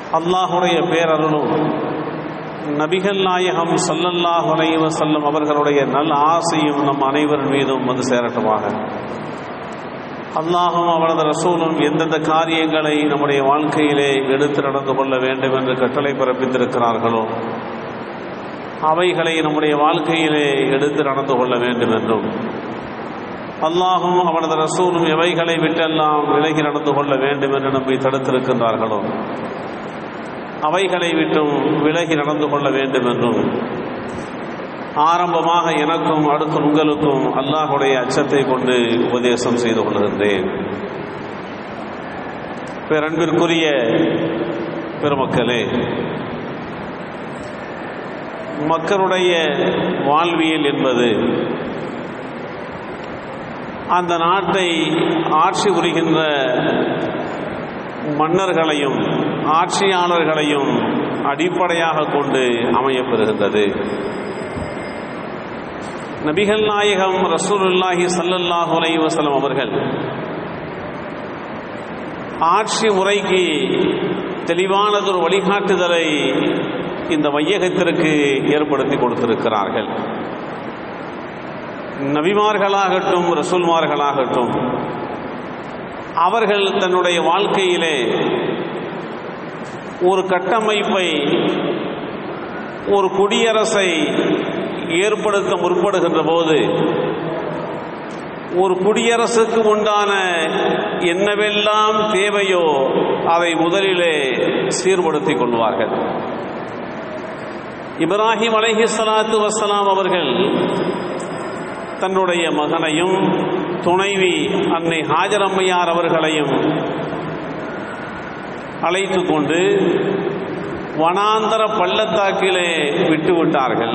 அல்லாஹுடைய பேரருளும் நபிகள் நாயகம் சல்லல்லாஹு அலைஹி வஸல்லம் அவர்களுடைய நல் ஆசையும் நம் அனைவர் மீதும் வந்து சேரட்டுமாக அல்லாஹும் அவரது ரசூலும் எந்தெந்த காரியங்களை நம்முடைய வாழ்க்கையிலே எடுத்து நடந்து கொள்ள வேண்டும் என்று கட்டளை பிறப்பித்திருக்கிறார்களோ அவைகளை நம்முடைய வாழ்க்கையிலே எடுத்து நடந்து கொள்ள வேண்டும் என்றும் அல்லாஹும் அவனது ரசூலும் எவைகளை விட்டெல்லாம் விலகி நடந்து கொள்ள வேண்டும் என்று நம்மை தடுத்திருக்கின்றார்களோ அவைகளை விட்டும் விலகி நடந்து கொள்ள வேண்டும் என்றும் ஆரம்பமாக எனக்கும் அடுத்து உங்களுக்கும் அல்லாஹுடைய அச்சத்தை கொண்டு உபதேசம் செய்து கொள்கின்றேன் பேரன்பிற்குரிய பெருமக்களே மக்களுடைய வாழ்வியல் என்பது அந்த நாட்டை ஆட்சி புரிகின்ற மன்னர்களையும் ஆட்சியாளர்களையும் அடிப்படையாக கொண்டு அமையப்பெறுகின்றது நபிகள் நாயகம் ரசூலுல்லாஹி சல்லல்லாஹு அலைஹி வஸல்லம் அவர்கள் ஆட்சி முறைக்கு தெளிவானதொரு வழிகாட்டுதலை இந்த வையகத்திற்கு ஏற்படுத்தி கொடுத்திருக்கிறார்கள் நபிமார்களாகட்டும் ரசூல்மார்களாகட்டும் அவர்கள் தன்னுடைய வாழ்க்கையிலே ஒரு கட்டமைப்பை ஒரு குடியரசை ஏற்படுத்த முற்படுகின்ற போது ஒரு குடியரசுக்கு உண்டான என்னவெல்லாம் தேவையோ அதை முதலிலே சீர்படுத்திக் கொள்வார்கள் இப்ராஹிம் அலைஹி ஸலாத்து வஸ்ஸலாம் அவர்கள் தன்னுடைய மகனையும் துணைவி அன்னை ஹாஜரம்மையார் அவர்களையும் அழைத்து கொண்டு வனாந்தர பள்ளத்தாக்கிலே விட்டுவிட்டார்கள்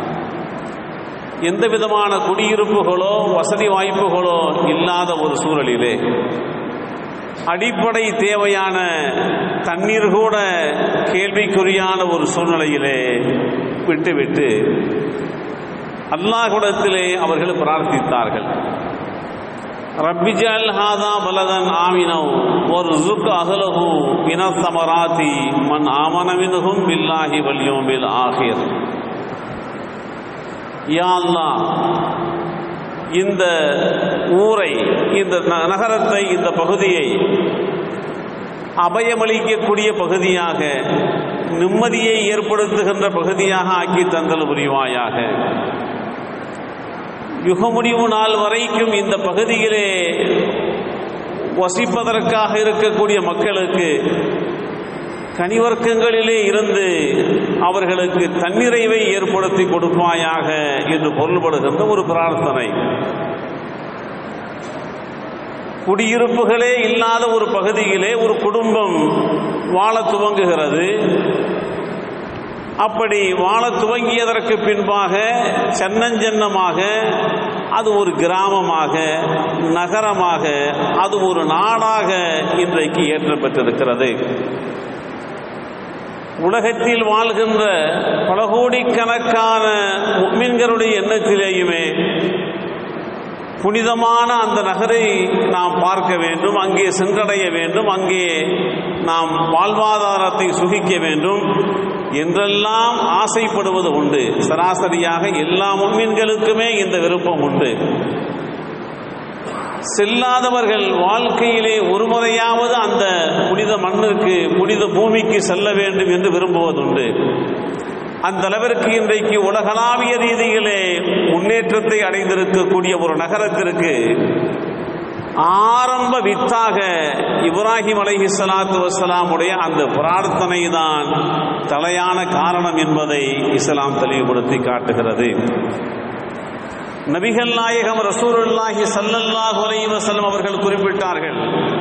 எந்த விதமான குடியிருப்புகளோ வசதி வாய்ப்புகளோ இல்லாத ஒரு சூழலிலே அடிப்படை தேவையான தண்ணீர் கூட கேள்விக்குறியான ஒரு சூழ்நிலையிலே விட்டுவிட்டு அல்லாஹுடத்திலே அவர்கள் பிரார்த்தித்தார்கள் ரப்பிஜல் ஹாதா பலதன் ஆமினவ் ஒரு ஜுக் அகலகு இனத்தமராத்தி மன் ஆமனவினுகும் பில்லாஹி வல்யோமில் ஆகிர் யா அல்லாஹ் இந்த ஊரை இந்த ந- நகரத்தை இந்த பகுதியை அபயமளிக்கக்கூடிய பகுதியாக நிம்மதியை ஏற்படுத்துகின்ற பகுதியாக ஆக்கி தந்தல் புரிவாயாக யுக முடிவு நாள் வரைக்கும் இந்த பகுதியிலே வசிப்பதற்காக இருக்கக்கூடிய மக்களுக்கு கனிவர்க்கங்களிலே இருந்து அவர்களுக்கு தன்னிறைவை ஏற்படுத்தி கொடுப்பாயாக என்று பொருள்படுகின்ற ஒரு பிரார்த்தனை குடியிருப்புகளே இல்லாத ஒரு பகுதியிலே ஒரு குடும்பம் வாழ துவங்குகிறது அப்படி வாழ துவங்கியதற்கு பின்பாக சென்னஞ்சன்னமாக அது ஒரு கிராமமாக நகரமாக அது ஒரு நாடாக இன்றைக்கு ஏற்றப்பட்டிருக்கிறது உலகத்தில் வாழ்கின்ற பல கோடிக்கணக்கான முக்மின்களுடைய எண்ணத்திலேயுமே புனிதமான அந்த நகரை நாம் பார்க்க வேண்டும் அங்கே சென்றடைய வேண்டும் அங்கே நாம் வாழ்வாதாரத்தை சுகிக்க வேண்டும் என்றெல்லாம் ஆசைப்படுவது உண்டு சராசரியாக எல்லா முன்மீன்களுக்குமே இந்த விருப்பம் உண்டு செல்லாதவர்கள் வாழ்க்கையிலே ஒரு முறையாவது அந்த புனித மண்ணிற்கு புனித பூமிக்கு செல்ல வேண்டும் என்று விரும்புவதுண்டு அந்த அளவிற்கு இன்றைக்கு உலகளாவிய ரீதியிலே முன்னேற்றத்தை அடைந்திருக்கக்கூடிய ஒரு நகரத்திற்கு ஆரம்ப வித்தாக இப்ராஹிம் அலைஹி ஸலாத்து வஸ்ஸலாமுடைய அந்த பிரார்த்தனை தான் தலையான காரணம் என்பதை இஸ்லாம் தெளிவுபடுத்தி காட்டுகிறது நபிகள் நாயகம் ரசூலுல்லாஹி ஸல்லல்லாஹு அலைஹி வஸல்லம் அவர்கள் குறிப்பிட்டார்கள்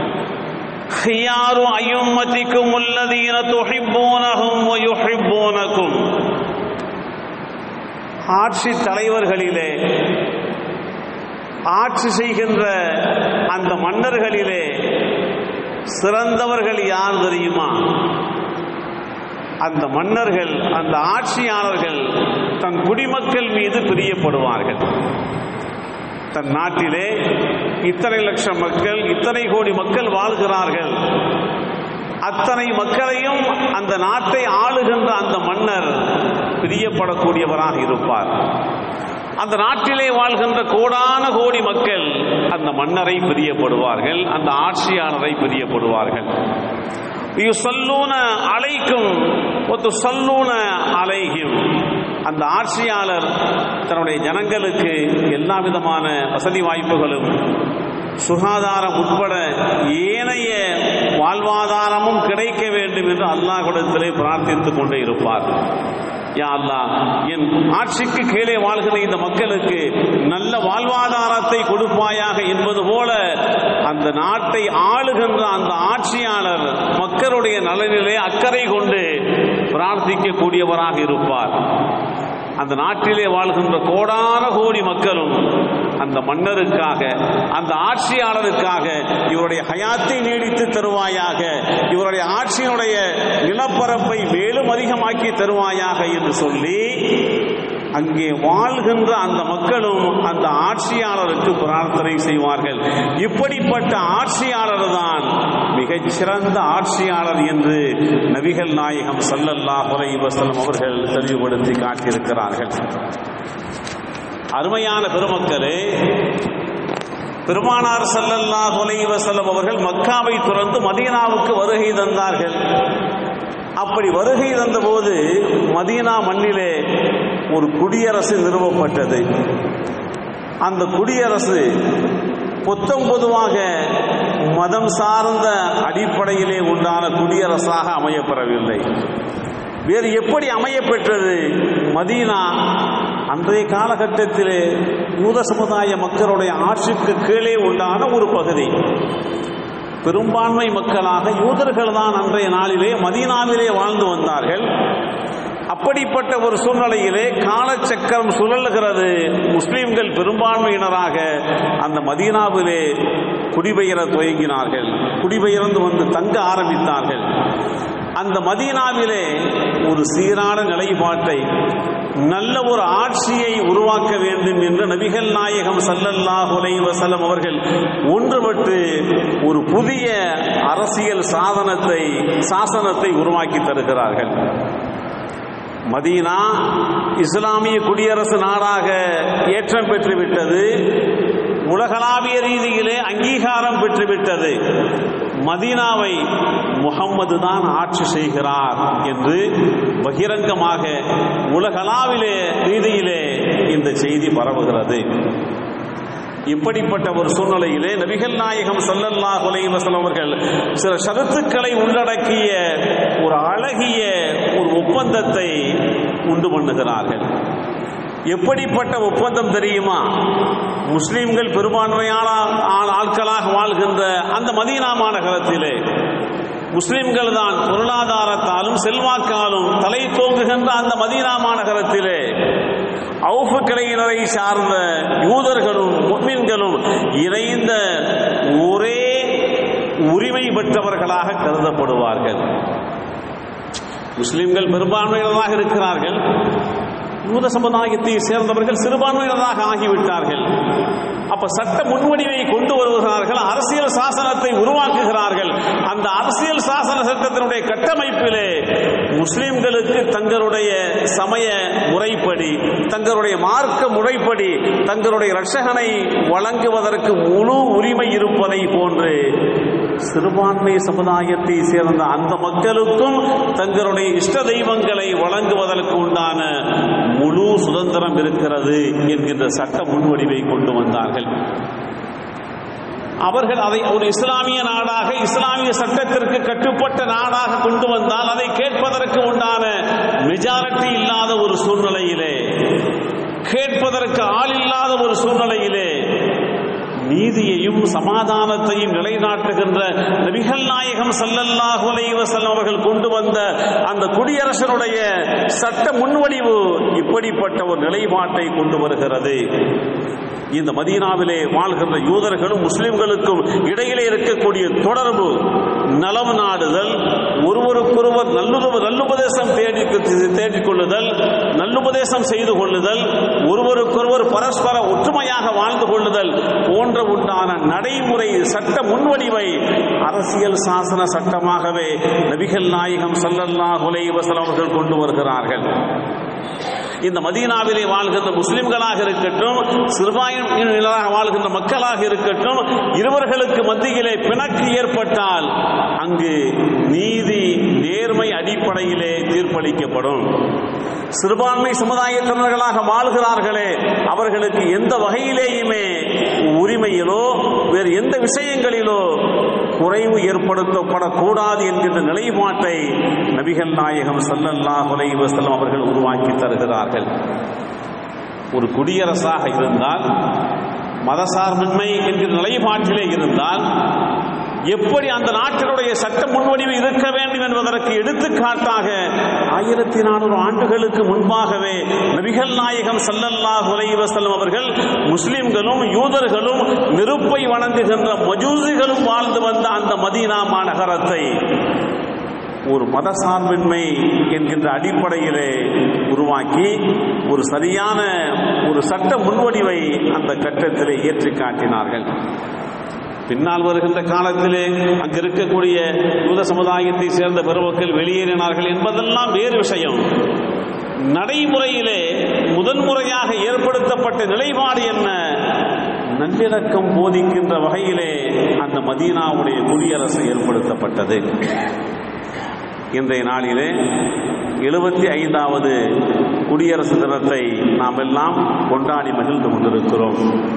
خيار أئمتكم الذين تحبونهم ويحبونكم ஆட்சி தலைவர்களிலே ஆட்சி செய்கின்ற அந்த மன்னர்களிலே சிறந்தவர்கள் யார் தெரியுமா அந்த மன்னர்கள் அந்த ஆட்சியாளர்கள் தன் குடிமக்கள் மீது பிரியப்படுவார்கள் தன் நாட்டிலே இத்தனை லட்சம் மக்கள் இத்தனை கோடி மக்கள் வாழ்கிறார்கள் அத்தனை மக்களையும் அந்த நாட்டை ஆளுகின்ற அந்த மன்னர் பிரியப்படக்கூடியவராக இருப்பார் அந்த நாட்டிலே வாழ்கின்ற கோடான கோடி மக்கள் அந்த மன்னரை பிரியப்படுவார்கள் அந்த ஆட்சியாளரை பிரியப்படுவார்கள் யுசல்லூன அலைக்கும் ஒத்து சல்லூன அலைகும் அந்த ஆட்சியாளர் தன்னுடைய ஜனங்களுக்கு எல்லா விதமான வசதி வாய்ப்புகளும் சுகாதாரம் உட்பட ஏனைய வாழ்வாதாரமும் கிடைக்க வேண்டும் என்று அல்லாஹ்விடத்திலே பிரார்த்தித்துக் கொண்டே இருப்பார் யா அல்லாஹ் என் ஆட்சிக்கு கீழே வாழ்கிற இந்த மக்களுக்கு நல்ல வாழ்வாதாரத்தை கொடுப்பாயாக என்பது போல அந்த நாட்டை ஆளுகின்ற அந்த ஆட்சியாளர் மக்களுடைய நலனிலே அக்கறை கொண்டு பிரார்த்திக்கக்கூடியவராக இருப்பார் அந்த நாட்டிலே வாழ்கின்ற கோடான கோடி மக்களும் அந்த மன்னருக்காக அந்த ஆட்சியாளருக்காக இவருடைய ஹயாத்தை நீடித்து தருவாயாக இவருடைய ஆட்சியினுடைய நிலப்பரப்பை மேலும் அதிகமாக்கி தருவாயாக என்று சொல்லி அங்கே வாழ்கின்ற அந்த மக்களும் அந்த ஆட்சியாளருக்கு பிரார்த்தனை செய்வார்கள் இப்படிப்பட்ட ஆட்சியாளர் தான் மிகச்சிறந்த ஆட்சியாளர் என்று நபிகள் நாயகம் சல்லல்லாஹு அலைஹி வஸல்லம் அவர்கள் தெளிவுபடுத்தி காட்டியிருக்கிறார்கள் அருமையான பெருமக்களே பெருமானார் சல்லல்லாஹு அலைஹி வஸல்லம் அவர்கள் மக்காவை துறந்து மதீனாவுக்கு வருகை தந்தார்கள் அப்படி வருகை தந்தபோது மதீனா மண்ணிலே ஒரு குடியரசு நிறுவப்பட்டது அந்த குடியரசு பொத்தம் பொதுவாக மதம் சார்ந்த அடிப்படையிலே உண்டான குடியரசாக அமையப்பெறவில்லை வேறு எப்படி அமையப்பெற்றது மதீனா அன்றைய காலகட்டத்திலே யூத சமுதாய மக்களுடைய ஆட்சிக்கு கீழே உண்டான ஒரு பகுதி பெரும்பான்மை மக்களாக யூதர்கள் தான் அன்றைய நாளிலே மதீனாவிலே வாழ்ந்து வந்தார்கள் அப்படிப்பட்ட ஒரு சூழ்நிலையிலே காலச்சக்கரம் சுழல்கிறது முஸ்லிம்கள் பெரும்பான்மையினராக அந்த மதீனாவிலே குடிபெயர துவங்கினார்கள் குடிபெயர்ந்து வந்து தங்க ஆரம்பித்தார்கள் அந்த மதீனாவிலே ஒரு சீரான நிலைப்பாட்டை நல்ல ஒரு ஆட்சியை உருவாக்க வேண்டும் என்று நபிகள் நாயகம் சல்லல்லாஹு அலைஹி வஸல்லம் அவர்கள் ஒன்றுபட்டு ஒரு புதிய அரசியல் சாதனத்தை சாசனத்தை உருவாக்கி தருகிறார்கள் மதீனா இஸ்லாமிய குடியரசு நாடாக ஏற்றம் பெற்றுவிட்டது உலகளாவிய ரீதியிலே அங்கீகாரம் பெற்றுவிட்டது மதீனாவை முகம்மது தான் ஆட்சி செய்கிறார் என்று பகிரங்கமாக உலகளாவிலே ரீதியிலே இந்த செய்தி பரவுகிறது இப்படிப்பட்ட ஒரு சூழ்நிலையிலே நபிகள் நாயகம் ஸல்லல்லாஹு அலைஹி வஸல்லம் அவர்கள் சில ஷரத்துக்களை உள்ளடக்கிய ஒரு அழகிய ஒரு ஒப்பந்தத்தை உண்டு பண்ணுகிறார்கள் எப்படிப்பட்ட ஒப்பந்தம் தெரியுமா முஸ்லிம்கள் பெரும்பான்மையான ஆள்- ஆட்களாக வாழ்கின்ற அந்த மதீனா மாநகரத்திலே முஸ்லிம்கள் தான் பொருளாதாரத்தாலும் செல்வாக்காலும் தலை தோங்குகின்ற அந்த மதீனா மாநகரத்திலே அவுஃபு கிளையினரை சார்ந்த யூதர்களும் முஸ்லிம்களும் இணைந்த ஒரே உரிமை பெற்றவர்களாக கருதப்படுவார்கள் முஸ்லிம்கள் பெரும்பான்மையினராக இருக்கிறார்கள் யூத சமுதாயத்தை சேர்ந்தவர்கள் சிறுபான்மையினராக ஆகிவிட்டார்கள் அப்ப சட்ட முன்வடிவை கொண்டு வருகிறார்கள் அரசியல் சாசனத்தை உருவாக்குகிறார்கள் அந்த அரசியல் சாசன சட்டத்தினுடைய கட்டமைப்பிலே முஸ்லிம்களுக்கு தங்களுடைய சமய முறைப்படி தங்களுடைய மார்க்க முறைப்படி தங்களுடைய ரட்சகனை வழங்குவதற்கு முழு உரிமை இருப்பதை போன்று சிறுபான்மை சமுதாயத்தை சேர்ந்த அந்த மக்களுக்கும் தங்களுடைய இஷ்ட தெய்வங்களை வழங்குவதற்கு உண்டான முழு சுதந்திரம் இருக்கிறது என்கின்ற சட்ட முன்வடிவை கொண்டு வந்தார்கள் அவர்கள் அதை ஒரு இஸ்லாமிய நாடாக இஸ்லாமிய சட்டத்திற்கு கட்டுப்பட்ட நாடாக கொண்டு வந்தால் அதை கேட்பதற்கு உண்டான மெஜாரிட்டி இல்லாத ஒரு சூழ்நிலையிலே கேட்பதற்கு ஆள் இல்லாத ஒரு சூழ்நிலையிலே நீதியையும் சமாதானத்தையும் நிலைநாட்டுகின்ற நபிகள் நாயகம் ஸல்லல்லாஹு அலைஹி வஸல்லம் அவர்கள் கொண்டு வந்த அந்த குடியரசனுடைய சட்ட முன்வடிவு இப்படிப்பட்ட ஒரு நிலைப்பாட்டை கொண்டு வருகிறது இந்த மதீனாவிலே வாழ்கின்ற யூதர்களும் முஸ்லிம்களுக்கும் இடையிலே இருக்கக்கூடிய தொடர்பு நலம் நாடுதல் ஒருவருக்கொருவர் நல்லுறவு நல்லுபதேசம் தேடி தேடிக் கொள்ளுதல் நல்லுபதேசம் செய்து கொள்ளுதல் ஒருவருக்கொருவர் பரஸ்பர ஒற்றுமையாக வாழ்ந்து கொள்ளுதல் போன்ற உண்டான நடைமுறை சட்ட முன்வடிவை அரசியல் சாசன சட்டமாகவே நபிகள் நாயகம் ஸல்லல்லாஹு அலைஹி வஸல்லம் அவர்கள் கொண்டு வருகிறார்கள் இந்த மதீனாவிலே வாழ்கின்ற முஸ்லிம்களாக இருக்கட்டும் சிறுபான்மையினராக வாழ்கின்ற மக்களாக இருக்கட்டும் இருவர்களுக்கு மத்தியிலே பிணக்கு ஏற்பட்டால் அங்கு நீதி நேர்மை அடிப்படையிலே தீர்ப்பளிக்கப்படும் சிறுபான்மை சமுதாயத்தினர்களாக வாழ்கிறார்களே அவர்களுக்கு எந்த வகையிலேயுமே உரிமையிலோ வேறு எந்த விஷயங்களிலோ குறைவு ஏற்படுத்தப்படக்கூடாது என்கின்ற நிலைப்பாட்டை நபிகள் நாயகம் ஸல்லல்லாஹு அலைஹி வஸல்லம் அவர்கள் உருவாக்கி தருகிறார்கள் ஒரு குடியரசாக இருந்தால் மதசார்பின்மை என்கிற நிலைப்பாட்டிலே இருந்தால் எப்படி அந்த நாட்டினுடைய சட்ட முன்வடிவு இருக்க வேண்டும் என்பதற்கு எடுத்துக்காட்டாக ஆயிரத்தி நானூறு ஆண்டுகளுக்கு முன்பாகவே நபிகள் நாயகம் ஸல்லல்லாஹு அலைஹி வஸல்லம் அவர்கள் முஸ்லிம்களும் யூதர்களும் நெருப்பை வணங்குகின்ற மஜூசிகளும் வாழ்ந்து வந்த அந்த மதீனா மாநகரத்தை ஒரு மதசார்பின்மை என்கின்ற அடிப்படையிலே உருவாக்கி ஒரு சரியான ஒரு சட்ட முன்வடிவை அந்த கட்டத்திலே ஏற்றி காட்டினார்கள் பின்னால் வருகின்ற காலத்திலே அங்கு இருக்கக்கூடிய யூத சமுதாயத்தை சேர்ந்த பெருமக்கள் வெளியேறினார்கள் என்பதெல்லாம் வேறு விஷயம் நடைமுறையிலே முதன்முறையாக ஏற்படுத்தப்பட்ட நிலைப்பாடு என்ன நல்லிணக்கம் போதிக்கின்ற வகையிலே அந்த மதீனாவுடைய குடியரசு ஏற்படுத்தப்பட்டது இன்றைய நாளிலே எழுபத்தி ஐந்தாவது குடியரசு தினத்தை நாம் எல்லாம் கொண்டாடி மகிழ்ந்து கொண்டிருக்கிறோம்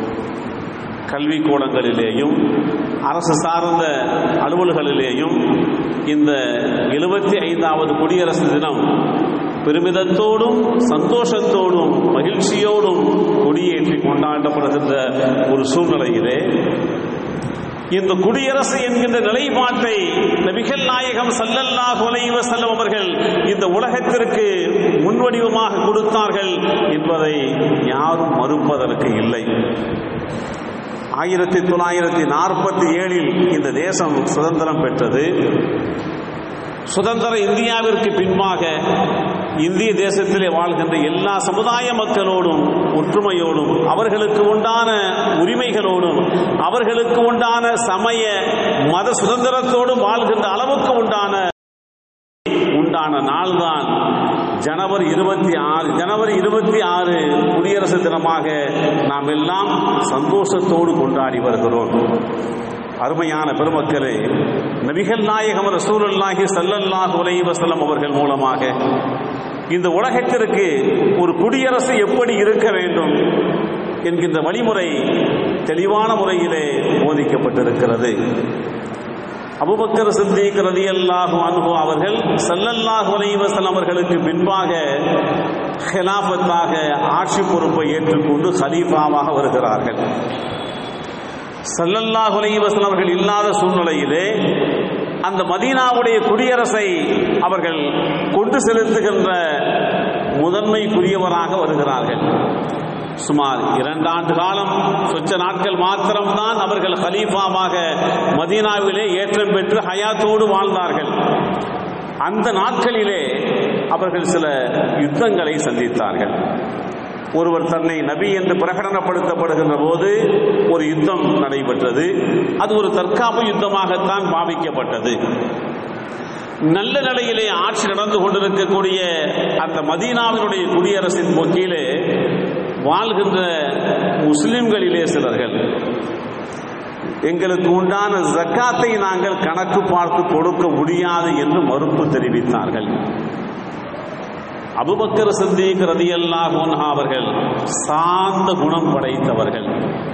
கல்வி கூடங்களிலேயும் அரசு சார்ந்த அலுவல்களிலேயும் இந்த எழுபத்தி ஐந்தாவது குடியரசு தினம் பெருமிதத்தோடும் சந்தோஷத்தோடும் மகிழ்ச்சியோடும் கொடியேற்றி கொண்டாடப்படுகின்ற ஒரு சூழ்நிலையிலே இந்த குடியரசு என்கின்ற நிலைப்பாட்டை நபிகள் நாயகம் ஸல்லல்லாஹு அலைஹி வஸல்லம் அவர்கள் இந்த உலகத்திற்கு முன்வடிவமாக கொடுத்தார்கள் என்பதை யாரும் மறுப்பதற்கு இல்லை ஆயிரத்தி தொள்ளாயிரத்தி நாற்பத்தி ஏழில் இந்த தேசம் சுதந்திரம் பெற்றது சுதந்திர இந்தியாவிற்கு பின்பாக இந்திய தேசத்திலே வாழ்கின்ற எல்லா சமுதாய மக்களோடும் ஒற்றுமையோடும் அவர்களுக்கு உண்டான உரிமைகளோடும் அவர்களுக்கு உண்டான சமய மத சுதந்திரத்தோடும் வாழ்கின்ற அளவுக்கு உண்டான உண்டான நாள்தான் ஜனவரி இருபத்தி ஆறு ஜனவரி இருபத்தி ஆறு குடியரசு தினமாக நாம் எல்லாம் சந்தோஷத்தோடு கொண்டாடி வருகிறோம் அருமையான பெருமக்களே நபிகள் நாயகம் ரசூலுல்லாஹி ஸல்லல்லாஹு அலைஹி வஸல்லம் அவர்கள் மூலமாக இந்த உலகத்திற்கு ஒரு குடியரசு எப்படி இருக்க வேண்டும் என்கின்ற வழிமுறை தெளிவான முறையிலே போதிக்கப்பட்டிருக்கிறது அபுபக்கர் சித்திக் ரலியல்லாஹு அன்ஹு அவர்கள் ஸல்லல்லாஹு அலைஹி வஸல்லம் அவர்களுக்கு பின்பாக ஹிலாஃபத்தாக ஆட்சி பொறுப்பை ஏற்றுக்கொண்டு ஹலீஃபாவாக வருகிறார்கள் ஸல்லல்லாஹு அலைஹி வஸல்லம் அவர்கள் இல்லாத சூழ்நிலையிலே அந்த மதீனாவுடைய குடியரசை அவர்கள் கொண்டு செலுத்துகின்ற முதன்மைக்குரியவராக வருகிறார்கள் சுமார் இரண்டு ஆண்டு காலம் சொச்ச நாட்கள் மாத்திரம்தான் அவர்கள் ஹலீஃபாவாக மதீனாவிலே ஏற்றம் பெற்று ஹயாத்தோடு வாழ்ந்தார்கள் அந்த நாட்களிலே அவர்கள் சில யுத்தங்களை சந்தித்தார்கள் ஒருவர் தன்னை நபி என்று பிரகடனப்படுத்தப்படுகின்ற போது ஒரு யுத்தம் நடைபெற்றது அது ஒரு தற்காப்பு யுத்தமாகத்தான் பாவிக்கப்பட்டது நல்ல நிலையிலே ஆட்சி நடந்து கொண்டிருக்கக்கூடிய அந்த மதீனாவினுடைய குடியரசின் கீழே வாழ்கின்ற முஸ்லிம்களிலே சிலர்கள் எங்களுக்கு உண்டான ஜக்காத்தை நாங்கள் கணக்கு பார்த்து கொடுக்க முடியாது என்று மறுப்பு தெரிவித்தார்கள் அபுபக்கர் சித்திக் ரதியல்லாஹு அன்ஹு அவர்கள் சாந்த குணம் படைத்தவர்கள்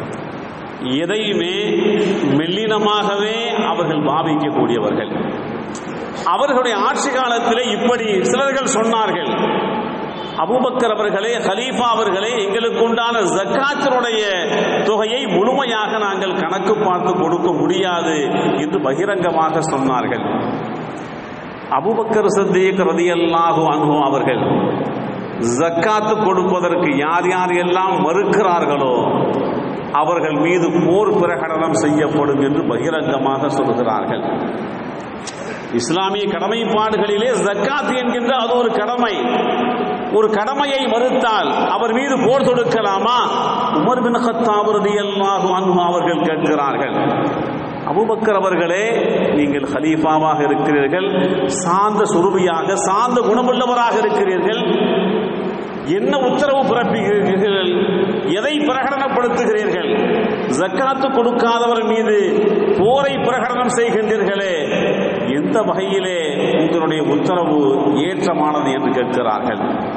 எதையுமே மெல்லினமாகவே அவர்கள் பாவிக்கக்கூடியவர்கள் அவர்களுடைய ஆட்சி காலத்திலே இப்படி சிலர்கள் சொன்னார்கள் அபூபக்கர் அவர்களே ஹலீஃபா அவர்களே எங்களுக்கு உண்டான ஜக்காத்தினுடைய தொகையை முழுமையாக நாங்கள் கணக்கு பார்த்து கொடுக்க முடியாது என்று பகிரங்கமாக சொன்னார்கள் அபூபக்கர் சித்திக் ரதியல்லாஹு அன்ஹு அவர்கள் ஜக்காத்து கொடுப்பதற்கு யார் யார் எல்லாம் மறுக்கிறார்களோ அவர்கள் மீது போர் பிரகடனம் செய்யப்படும் என்று பகிரங்கமாக சொல்கிறார்கள் இஸ்லாமிய கடமைப்பாடுகளிலே ஜக்காத் என்கின்ற அது ஒரு கடமை ஒரு கடமையை மறுத்தால் அவர் மீது போர் தொடுக்கலாமா உமர் பின் கத்தாப் ரலியல்லாஹு அன்ஹு அவர்கள் கேட்கிறார்கள் அபூபக்கர் அவர்களே நீங்கள் ஹலீஃபாவாக இருக்கிறீர்கள் சாந்த சுருபியாக சாந்த குணமுள்ளவராக இருக்கிறீர்கள் என்ன உத்தரவு பிறப்பிக்கிறீர்கள் எதை பிரகடனப்படுத்துகிறீர்கள் ஜக்காத்து கொடுக்காதவர் மீது போரை பிரகடனம் செய்கின்றீர்களே எந்த வகையிலே உங்களுடைய உத்தரவு ஏற்றமானது என்று கேட்கிறார்கள்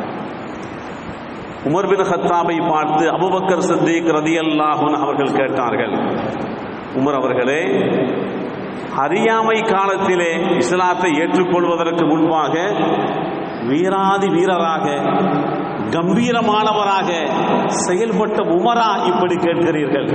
உமர் பின் ஹத்தாபை பார்த்து அபுபக்கர் சித்திக் ரதியல்லாஹுன் அவர்கள் கேட்டார்கள் உமர் அவர்களே அறியாமை காலத்திலே இஸ்லாத்தை ஏற்றுக்கொள்வதற்கு முன்பாக வீராதி வீரராக கம்பீரமானவராக செயல்பட்ட உமரா இப்படி கேட்கிறீர்கள்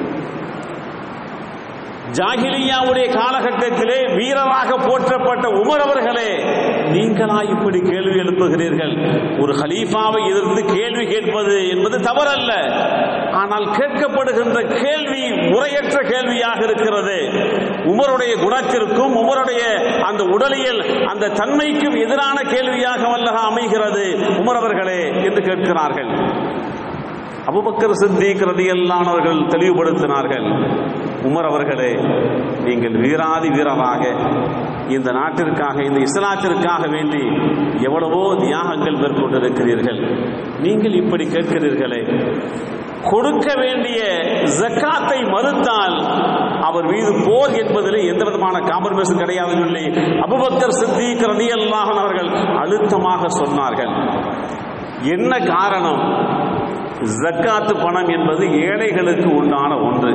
ஜாகிலியாவுடைய காலகட்டத்திலே வீரராக போற்றப்பட்ட உமர் அவர்களே நீங்களா இப்படி கேள்வி எழுப்புகிறீர்கள் ஒரு ஹலீஃபாவை எதிர்த்து கேள்வி கேட்பது என்பது தவறல்ல ஆனால் கேட்கப்படுகின்ற கேள்வி முறையற்ற கேள்வியாக இருக்கிறது உமருடைய குணத்திற்கும் உமருடைய அந்த உடலியல் அந்த தன்மைக்கும் எதிரான கேள்வியாக வல்லக அமைகிறது உமர் அவர்களே என்று கேட்கிறார்கள் அபுபக்கர் சித்திக் ரதியல்லான் அவர்கள் தெளிவுபடுத்தினார்கள் உமர் அவர்களே நீங்கள் வீராதி வீரராக இந்த நாட்டிற்காக இந்த இஸ்லாத்திற்காக வேண்டி எவ்வளவோ தியாகங்கள் மேற்கொண்டிருக்கிறீர்கள் நீங்கள் இப்படி கேட்கிறீர்களே கொடுக்க வேண்டிய ஜக்காத்தை மறுத்தால் அவர் மீது போர் என்பதிலே எந்த விதமான காம்ப்ரமைஸும் கிடையாது சொல்லி அபுபக்கர் சித்திக் ரதியல்லாஹன் அவர்கள் அழுத்தமாக சொன்னார்கள் என்ன காரணம் ஜக்காத்து பணம் என்பது ஏழைகளுக்கு உண்டான ஒன்று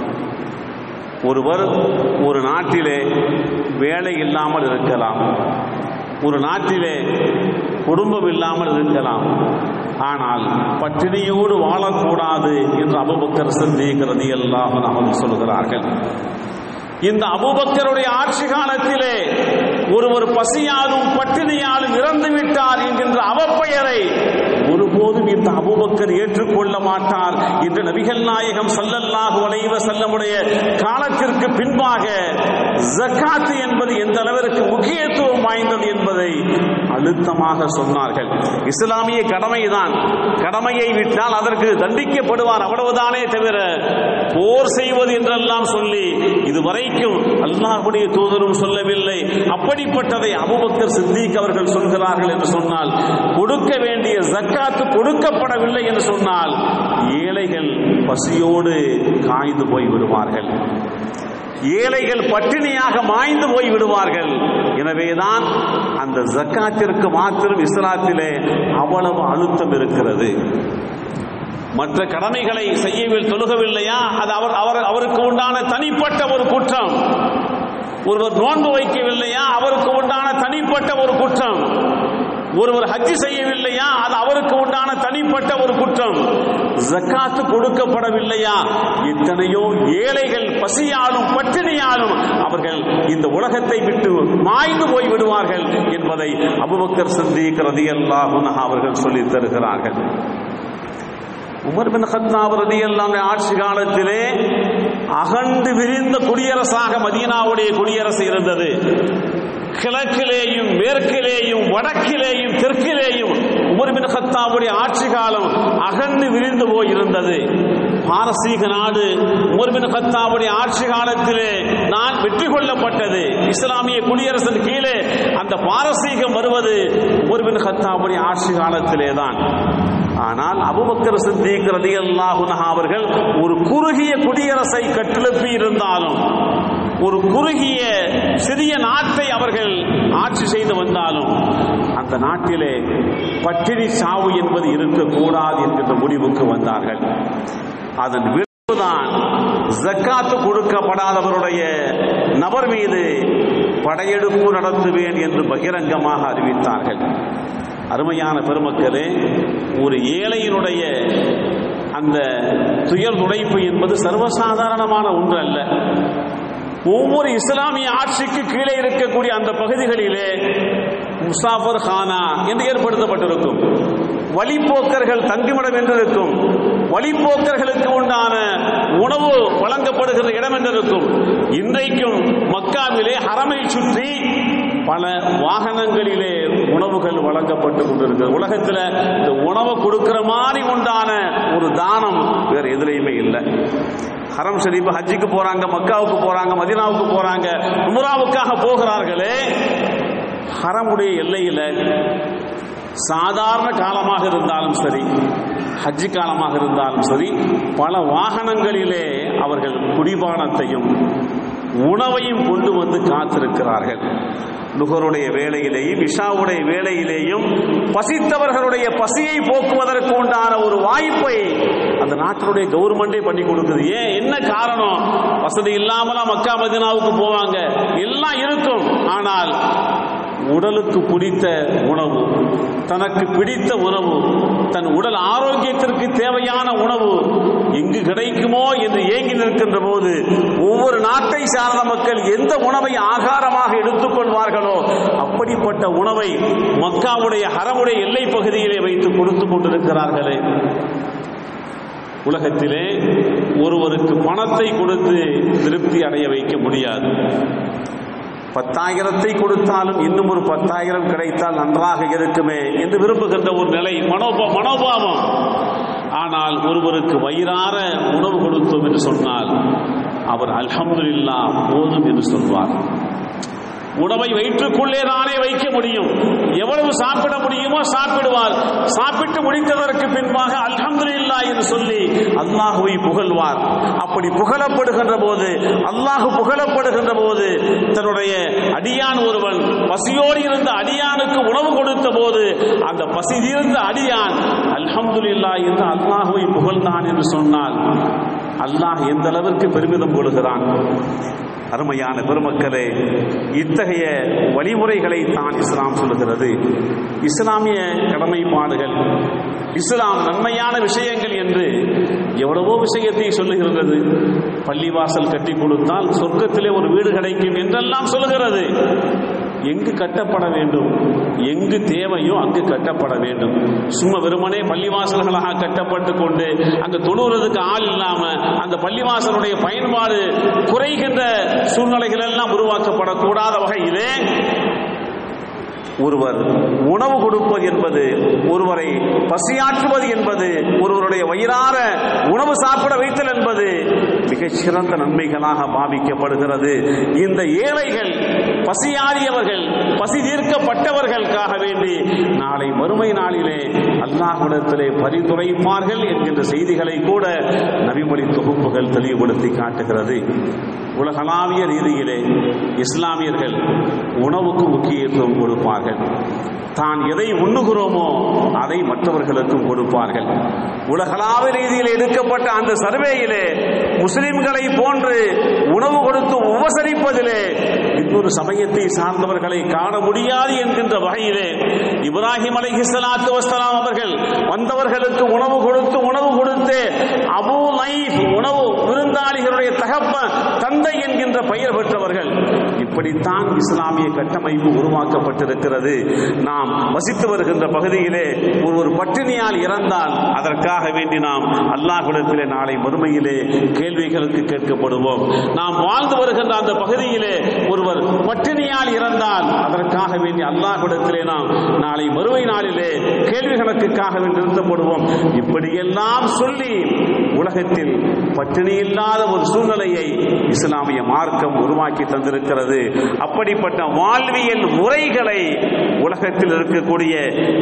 ஒருவர் ஒரு நாட்டிலே வேலை இல்லாமல் இருக்கலாம் ஒரு நாட்டிலே குடும்பம் இல்லாமல் இருக்கலாம் ஆனால் பட்டினியோடு வாழக்கூடாது என்று அபுபக்கர் சிந்திக்கிறது எல்லாம் அவர்கள் சொல்கிறார்கள் இந்த அபுபக்கருடைய ஆட்சி காலத்திலே ஒருவர் பசியாலும் பட்டினியாலும் இறந்து விட்டார் என்கின்ற அவப்பெயரை ஒருபோதும் இந்த அபுபக்கர் ஏற்றுக்கொள்ள மாட்டார் என்று நபிகள் நாயகம் சல்லல்லாஹு அலைவ செல்லமுடைய காலத்திற்கு பின்பாக ஜக்காத்து என்பது எந்த அளவிற்கு முக்கியத்துவம் வாய்ந்தது என்பதை அழுத்தமாக சொன்னார்கள் இஸ்லாமிய கடமைதான் கடமையை விட்டால் அதற்கு தண்டிக்கப்படுவார் அவ்வளவுதானே தவிர போர் செய்வது என்றெல்லாம் சொல்லி இதுவரைக்கும் அல்லாஹுடைய தூதரும் சொல்லவில்லை அப்படிப்பட்டதை அபுபக்கர் சித்திக் அவர்கள் சொல்கிறார்கள் என்று சொன்னால் கொடுக்க வேண்டிய ஜக்காத்து கொடுக்கப்படவில்லை என்று சொன்னால் ஏழைகள் பசியோடு காய்ந்து போய் விடுவார்கள் ஏழைகள் பட்டினியாக மாய்ந்து போய் விடுவார்கள் எனவேதான் அந்த ஜக்காத்திற்கு மாத்திரம் இஸ்லாத்திலே அவ்வளவு அழுத்தம் இருக்கிறது மற்ற கடமைகளை செய்யவில் தொழுகவில்லையா அது அவர் அவர் அவருக்கு உண்டான தனிப்பட்ட ஒரு குற்றம் ஒருவர் நோன்பு வைக்கவில்லையா அவருக்கு உண்டான தனிப்பட்ட ஒரு குற்றம் ஒருவர் ஹஜ்ஜி செய்யவில்லையா அது அவருக்கு உண்டான தனிப்பட்ட ஒரு குற்றம் ஜக்காத்து கொடுக்கப்படவில்லையா எத்தனையோ ஏழைகள் பசியாலும் பட்டினியாலும் அவர்கள் இந்த உலகத்தை விட்டு மாய்ந்து போய் விடுவார்கள் என்பதை அபுபக்கர் சித்திக் ரதியல்லாஹு அவர்கள் சொல்லித் தருகிறார்கள் உமர் பின் ஹத்தாப் ரதியல்லாஹு ஆட்சி காலத்திலே அகண்டு விரிந்த குடியரசாக மதீனாவுடைய குடியரசு இருந்தது கிழக்கிலேயும் மேற்கிலேயும் வடக்கிலேயும் தெற்கிலேயும் உமர் பின் ஹத்தாவுடைய ஆட்சி காலம் அகன்று விரிந்து போய் இருந்தது பாரசீக நாடு உமர் பின் ஹத்தாவுடைய ஆட்சி காலத்திலே நான் வெற்றி கொள்ளப்பட்டது இஸ்லாமிய குடியரசின் கீழே அந்த பாரசீகம் வருவது உமர் பின் ஹத்தாவுடைய ஆட்சி காலத்திலே தான் ஆனால் அபுபக்கர் சித்திக் ரலியல்லாஹு அன்ஹு அவர்கள் ஒரு குறுகிய குடியரசை கட்டெழுப்பி இருந்தாலும் ஒரு குறுகிய சிறிய நாட்டை அவர்கள் ஆட்சி செய்து வந்தாலும் அந்த நாட்டிலே பட்டினி சாவு என்பது இருக்கக்கூடாது என்கின்ற முடிவுக்கு வந்தார்கள் அதன் விளைவுதான் ஜக்காத்து கொடுக்கப்படாதவருடைய நபர் மீது படையெடுப்பு நடத்துவேன் என்று பகிரங்கமாக அறிவித்தார்கள் அருமையான பெருமக்களே ஒரு ஏழையினுடைய அந்த துயர் துடைப்பு என்பது சர்வசாதாரணமான ஒன்று அல்ல ஒவ்வொரு இஸ்லாமிய ஆட்சிக்கு கீழே இருக்கக்கூடிய அந்த பகுதிகளிலே முசாஃபர் ஹானா என்று ஏற்படுத்தப்பட்டிருக்கும் வழிப்போக்கர்கள் தங்குமிடம் என்று இருக்கும் வழிப்போக்கர்களுக்கு உண்டான உணவு வழங்கப்படுகிற இடம் என்று இருக்கும் இன்றைக்கும் மக்காவிலே ஹரமை சுற்றி பல வாகனங்களிலே உணவுகள் வழங்கப்பட்டு கொண்டிருக்கிறது உலகத்தில் இந்த உணவை கொடுக்கிற மாதிரி உண்டான ஒரு தானம் வேற எதுலையுமே இல்லை ஹரம் ஷரீப் ஹஜ்ஜுக்கு போறாங்க மக்காவுக்கு போறாங்க மதினாவுக்கு போறாங்க உம்ராவுக்காக போகிறார்களே ஹரமுடைய எல்லையில் சாதாரண காலமாக இருந்தாலும் சரி ஹஜ்ஜு காலமாக இருந்தாலும் சரி பல வாகனங்களிலே அவர்கள் குடிபானத்தையும் உணவையும் கொண்டு வந்து காத்திருக்கிறார்கள் நுகருடைய வேளையிலேயும் இஷாவுடைய வேளையிலேயும் பசித்தவர்களுடைய பசியை போக்குவதற்கு உண்டான ஒரு வாய்ப்பை அந்த நாட்டினுடைய கவர்மெண்டே பண்ணி கொடுக்குது ஏன் என்ன காரணம் வசதி இல்லாமலாம் மக்கா மதினாவுக்கு போவாங்க எல்லாம் இருக்கும் ஆனால் உடலுக்கு பிடித்த உணவு தனக்கு பிடித்த உணவு தன் உடல் ஆரோக்கியத்திற்கு தேவையான உணவு எங்கு கிடைக்குமோ என்று ஏங்கி நிற்கின்ற போது ஒவ்வொரு நாட்டை சார்ந்த மக்கள் எந்த உணவை ஆகாரமாக எடுத்துக்கொள்வார்களோ அப்படிப்பட்ட உணவை மக்காவுடைய ஹரமுடைய எல்லை பகுதியிலே வைத்து கொடுத்து கொண்டிருக்கிறார்களே உலகத்திலே ஒருவருக்கு பணத்தை கொடுத்து திருப்தி அடைய வைக்க முடியாது பத்தாயிரத்தை கொடுத்தாலும் இன்னும் ஒரு பத்தாயிரம் கிடைத்தால் நன்றாக இருக்குமே என்று விரும்புகின்ற ஒரு நிலை மனோபா மனோபாவம் ஆனால் ஒருவருக்கு வயிறார உணவு கொடுத்தோம் என்று சொன்னால் அவர் அல்ஹம்துலில்லா போதும் என்று சொல்வார் உணவை வயிற்றுக்குள்ளே தானே வைக்க முடியும் எவ்வளவு சாப்பிட முடியுமோ சாப்பிடுவார் சாப்பிட்டு முடித்ததற்கு பின்பாக அல்ஹம்துலில்லா என்று சொல்லி அல்லாஹுவை புகழ்வார் அப்படி புகழப்படுகின்ற போது அல்லாஹு புகழப்படுகின்ற போது தன்னுடைய அடியான் ஒருவன் பசியோடு இருந்த அடியானுக்கு உணவு கொடுத்த போது அந்த பசி தீர்ந்த அடியான் அல்ஹம்துலில்லா என்று அல்லாஹுவை புகழ்ந்தான் என்று சொன்னால் அல்லாஹ் எந்த அளவிற்கு பெருமிதம் கொள்கிறான் அருமையான பெருமக்களே இத்தகைய வழிமுறைகளை தான் இஸ்லாம் சொல்லுகிறது இஸ்லாமிய கடமைப்பாடுகள் இஸ்லாம் நன்மையான விஷயங்கள் என்று எவ்வளவோ விஷயத்தை சொல்லுகிறது பள்ளிவாசல் கட்டி கொடுத்தால் சொர்க்கத்திலே ஒரு வீடு கிடைக்கும் என்றெல்லாம் சொல்லுகிறது எங்கு கட்டப்பட வேண்டும் எங்கு தேவையோ அங்கு கட்டப்பட வேண்டும் சும்மா வெறுமனே பள்ளிவாசல்களாக கட்டப்பட்டு கொண்டு அங்கு தொழுகிறதுக்கு ஆள் இல்லாம அந்த பள்ளிவாசலுடைய பயன்பாடு குறைகின்ற சூழ்நிலைகள் எல்லாம் உருவாக்கப்படக்கூடாத வகையிலே ஒருவர் உணவு கொடுப்பது என்பது ஒருவரை பசியாற்றுவது என்பது ஒருவருடைய வயிறார உணவு சாப்பிட வைத்தல் என்பது மிகச் சிறந்த நன்மைகளாக பாவிக்கப்படுகிறது இந்த ஏழைகள் பசியாறியவர்கள் பசி தீர்க்கப்பட்டவர்களுக்காக வேண்டி நாளை மறுமை நாளிலே அல்லாஹ்விடத்திலே பரிந்துரைப்பார்கள் என்கின்ற செய்திகளை கூட நபிமொழி தொகுப்புகள் தெளிவுபடுத்தி காட்டுகிறது உலகளாவிய ரீதியிலே இஸ்லாமியர்கள் உணவுக்கு முக்கியத்துவம் கொடுப்பார்கள் தான் எதை உண்ணுகிறோமோ அதை மற்றவர்களுக்கும் கொடுப்பார்கள் உலகளாவிய ரீதியில் எடுக்கப்பட்ட அந்த சர்வேயிலே முஸ்லிம்களை போன்று உணவு கொடுத்து உபசரிப்பதிலே இன்னொரு சமயத்தை சார்ந்தவர்களை காண முடியாது என்கின்ற வகையிலே இப்ராஹிம் அலை ஹிஸ்லாத்து வஸ்லாம் அவர்கள் வந்தவர்களுக்கு உணவு கொடுத்து உணவு கொடுத்து அபு லைஃப் உணவு விருந்தாளிகளுடைய தகப்ப தந்தை என்கின்ற பெயர் பெற்றவர்கள் இப்படித்தான் இஸ்லாமிய கட்டமைப்பு உருவாக்கப்பட்டிருக்கிறது நாம் வசித்து வருகின்ற பகுதியிலே ஒருவர் பட்டினியால் இறந்தால் அதற்காக வேண்டி நாம் அல்லாஹ்விடத்திலே நாளை மறுமையிலே கேள்விகளுக்கு கேட்கப்படுவோம் நாம் வாழ்ந்து வருகின்ற அந்த பகுதியிலே ஒருவர் பட்டினியால் இறந்தால் அதற்காக வேண்டி அல்லாஹ்விடத்திலே நாம் நாளை மறுமை நாளிலே கேள்வி கணக்குக்காக வேண்டி நிறுத்தப்படுவோம் இப்படியெல்லாம் சொல்லி உலகத்தில் பட்டினி இல்லாத ஒரு சூழ்நிலையை இஸ்லாமிய மார்க்கம் உருவாக்கி தந்திருக்கிறது அப்படிப்பட்ட வாழ்வியல் முறைகளை உலகத்தில் இருக்கக்கூடிய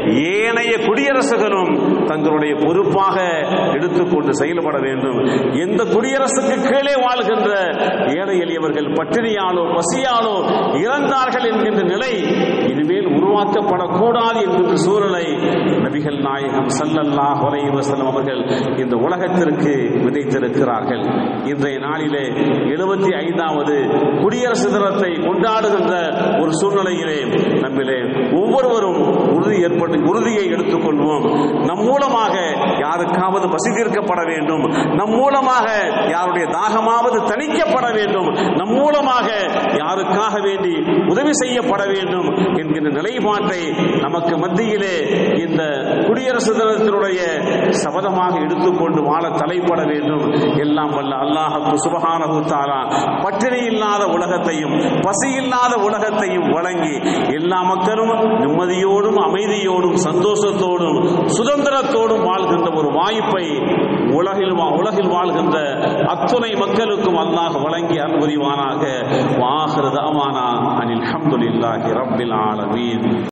ஏனைய குடியரசுகளும் தங்களுடைய பொறுப்பாக எடுத்துக்கொண்டு செயல்பட வேண்டும் எந்த குடியரசுக்கு கீழே வாழ்கின்ற ஏழை எளியவர்கள் பட்டினியாலோ பசியாலோ இறந்தார்கள் என்கின்ற நிலை இனிமேல் உருவாக்கப்படக்கூடாது என்கின்ற சூழலை நபிகள் நாயகம் சல்லல்லாஹ் அலைஹி வஸல்லம் அவர்கள் இந்த உலகத்திற்கு விதைத்திருக்கிறார்கள் இன்றைய நாளிலே எழுபத்தி ஐந்தாவது குடியரசு தினத்தை கொண்டாடுகின்ற ஒரு சூழ்நிலையிலே நம்மிலே ஒவ்வொருவரும் உறுதி ஏற்பட்டு உறுதியை எடுத்துக்கொள்வோம் நம் மூலமாக யாருக்காவது பசி தீர்க்கப்பட வேண்டும் நம் மூலமாக யாருடைய தாகமாவது தணிக்கப்பட வேண்டும் நம் மூலமாக யாருக்காக வேண்டி உதவி செய்யப்பட வேண்டும் என்கின்ற நிலைப்பாட்டை நமக்கு மத்தியிலே இந்த குடியரசு தினத்தினுடைய சபதமாக எடுத்துக்கொண்டு வாழ தலைப்பட வேண்டும் எல்லாம் வல்ல அல்லாஹு சுபஹானஹு தஆலா பட்டினி இல்லாத உலகத்தையும் பசி இல்லாத உலகத்தையும் வழங்கி எல்லா மக்களும் நிம்மதியோடும் அமைதியோடும் சந்தோஷத்தோடும் சுதந்திரத்தோடும் வாழ்கின்ற ஒரு வாய்ப்பை உலகில் வா- உலகில் வாழ்கின்ற அத்துணை மக்களுக்கும் அல்லாஹ் வழங்கி அருள் புரிவானாக வாஹிரு தாவானா அனில் அல்ஹம்துலில்லாஹி ரப்பில் ஆலமீன்